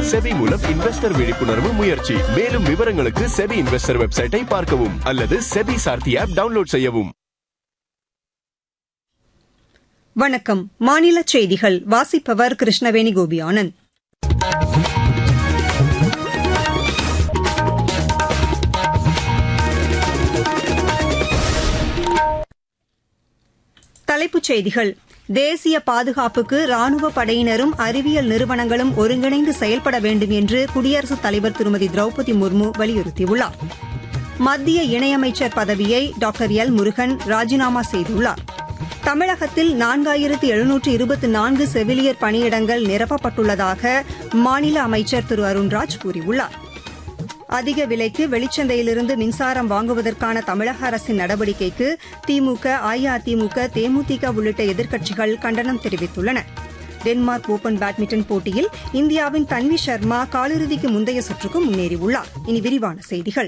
SEBI மூலம் investor விழிப்புணர்வு முயற்சி மேலும் விவரங்களுக்கு செபி இன்வெஸ்டர் வெப்சைட்டை பார்க்கவும் அல்லது செபி சார்த்தி ஆப் டவுன்லோட் செய்யவும் வணக்கம் மாநில செய்திகள் வாசிப்பவர் கிருஷ்ணவேணி கோபியானந்த் தலைப்புச் செய்திகள் தேசிய பாதுகாப்புக்கு ராணுவ படையினரும் அறிவியல் நிறுவனங்களும் ஒருங்கிணைந்து செயல்பட வேண்டும் என்று குடியரசுத் தலைவர் திருமதி திரௌபதி முர்மு வலியுறுத்தியுள்ளார் மத்திய இணையமைச்சர் பதவியை டாக்டர் எல் முருகன் ராஜினாமா செய்துள்ளார் தமிழகத்தில் நான்காயிரத்து எழுநூற்று இருபத்தி நான்கு செவிலியர் பணியிடங்கள் நிரப்பப்பட்டுள்ளதாக மாநில அமைச்சர் திரு அருண்ராஜ் கூறியுள்ளார் அதிக விலைக்கு வெளிச்சந்தையிலிருந்து மின்சாரம் வாங்குவதற்கான தமிழக அரசின் நடவடிக்கைக்கு திமுக அஇஅதிமுக தேமுதிக உள்ளிட்ட எதிர்க்கட்சிகள் கண்டனம் தெரிவித்துள்ளன டென்மார்க் ஓபன் பேட்மிண்டன் போட்டியில் இந்தியாவின் தன்வி சர்மா காலிறுதிக்கு முந்தைய சுற்றுக்கு முன்னேறியுள்ளார் இனி விரிவான செய்திகள்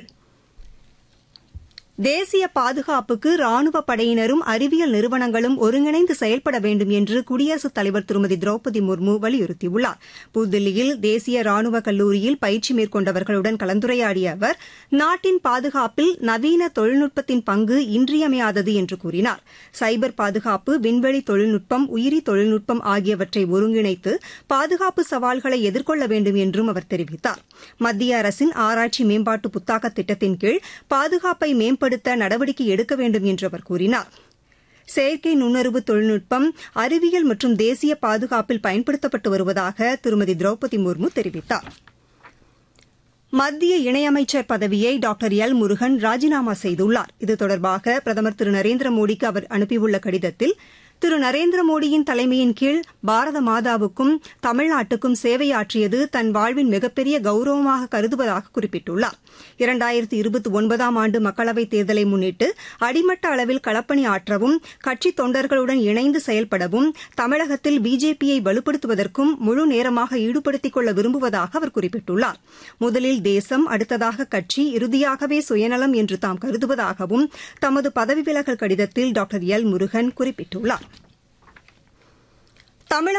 தேசிய பாதுகாப்புக்கு ராணுவ படையினரும் அறிவியல் நிறுவனங்களும் ஒருங்கிணைந்து செயல்பட வேண்டும் என்று குடியரசுத் தலைவர் திருமதி திரௌபதி முர்மு வலியுறுத்தியுள்ளார் புதுதில்லியில் தேசிய ராணுவ கல்லூரியில் பயிற்சி மேற்கொண்டவர்களுடன் கலந்துரையாடிய அவர் நாட்டின் பாதுகாப்பில் நவீன தொழில்நுட்பத்தின் பங்கு இன்றியமையாதது என்று கூறினார் சைபர் பாதுகாப்பு விண்வெளி தொழில்நுட்பம் உயிரி தொழில்நுட்பம் ஆகியவற்றை ஒருங்கிணைத்து பாதுகாப்பு சவால்களை எதிர்கொள்ள வேண்டும் என்றும் அவர் தெரிவித்தார் மத்திய அரசின் ஆராய்ச்சி மேம்பாட்டு புத்தாக்க திட்டத்தின் கீழ் பாதுகாப்பை மேம்படுத்த நடவடிக்கை எடுக்க வேண்டும் என்று அவர் கூறினார் செயற்கை நுண்ணறிவு தொழில்நுட்பம் அறிவியல் மற்றும் தேசிய பாதுகாப்பில் பயன்படுத்தப்பட்டு வருவதாக திருமதி திரௌபதி முர்மு தெரிவித்தார் மத்திய இணையமைச்சர் பதவியை டாக்டர் எல் முருகன் ராஜினாமா செய்துள்ளார் இது தொடர்பாக பிரதமர் திரு நரேந்திர மோடிக்கு அவர் அனுப்பியுள்ள கடிதத்தில் திரு நரேந்திர மோடியின் தலைமையின் கீழ் பாரத மாதாவுக்கும் தமிழ்நாட்டுக்கும் சேவையாற்றியது தன் வாழ்வின் மிகப்பெரிய கௌரவமாக கருதுவதாக குறிப்பிட்டுள்ளார் இரண்டாயிரத்தி இருபத்தி ஒன்பதாம் ஆண்டு மக்களவைத் தேர்தலை முன்னிட்டு அடிமட்ட அளவில் களப்பணி ஆற்றவும் கட்சி தொண்டர்களுடன் இணைந்து செயல்படவும் தமிழகத்தில் பிஜேபியை வலுப்படுத்துவதற்கும் முழு நேரமாக ஈடுபடுத்திக் கொள்ள விரும்புவதாக அவர் குறிப்பிட்டுள்ளார் முதலில் தேசம் அடுத்ததாக கட்சி இறுதியாகவே சுயநலம் என்று தாம் கருதுவதாகவும் தமது பதவி விலகல் கடிதத்தில் டாக்டர் எல் முருகன் குறிப்பிட்டுள்ளார் தமிழக